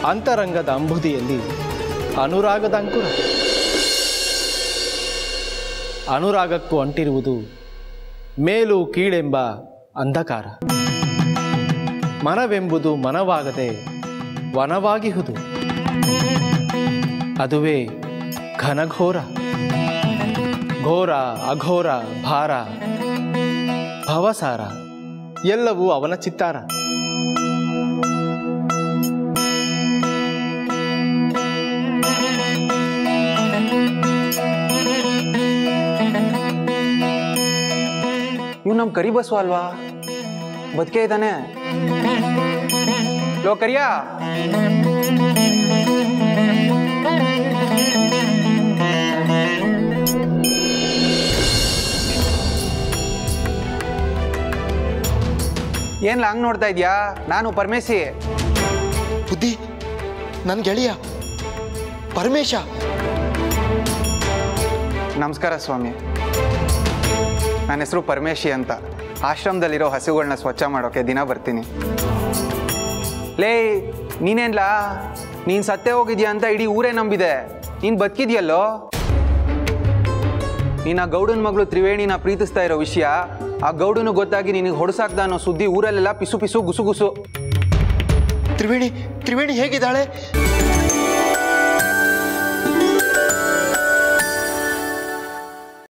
ಅಂತರಂಗದ ಅಂಬುದಿಯಲ್ಲಿ ಅನುರಾಗದ ಅಂಕುರ ಅನುರಾಗಕ್ಕೂ ಅಂಟಿರುವುದು ಮೇಲು ಕೀಳೆಂಬ ಅಂಧಕಾರ ಮನವೆಂಬುದು ಮನವಾಗದೆ ವನವಾಗಿಹುದು ಅದುವೇ ಘನಘೋರ ಘೋರ ಅಘೋರ ಭಾರ ಭವಸಾರ ಎಲ್ಲವೂ ಅವನ ಚಿತ್ತಾರ ಇವ್ ನಮ್ ಕರಿ ಬಸ್ವ ಅಲ್ವಾ ಬದುಕೆ ಇದ್ದಾನೆ ಲೋ ಕರಿಯಾ ಏನ್ ಹಂಗ್ ನೋಡ್ತಾ ಇದ್ಯಾ ನಾನು ಪರಮೇಶಿ ಬುದ್ಧಿ ನನ್ನ ಗೆಳೆಯ ಪರಮೇಶ ನಮಸ್ಕಾರ ಸ್ವಾಮಿ ನನ್ನ ಹೆಸರು ಪರಮೇಶಿ ಅಂತ ಆಶ್ರಮದಲ್ಲಿರೋ ಹಸುಗಳನ್ನ ಸ್ವಚ್ಛ ಮಾಡೋಕೆ ದಿನ ಬರ್ತೀನಿ ಲೇ ನೀನೇನ್ಲಾ ನೀನ್ ಸತ್ತೇ ಹೋಗಿದ್ಯಾ ಅಂತ ಇಡೀ ಊರೇ ನಂಬಿದೆ ನೀನ್ ಬದುಕಿದ್ಯಲ್ಲೋ ನೀನ್ ಆ ಗೌಡನ ಮಗಳು ತ್ರಿವೇಣಿನ ಪ್ರೀತಿಸ್ತಾ ಇರೋ ವಿಷಯ ಆ ಗೌಡನು ಗೊತ್ತಾಗಿ ನಿನಗೆ ಹೊಡ್ಸಾಕ್ದ ಅನ್ನೋ ಸುದ್ದಿ ಊರಲ್ಲೆಲ್ಲ ಪಿಸು ಪಿಸು ಗುಸು ಗುಸು ತ್ರಿವೇಣಿ ತ್ರಿವೇಣಿ ಹೇಗಿದ್ದಾಳೆ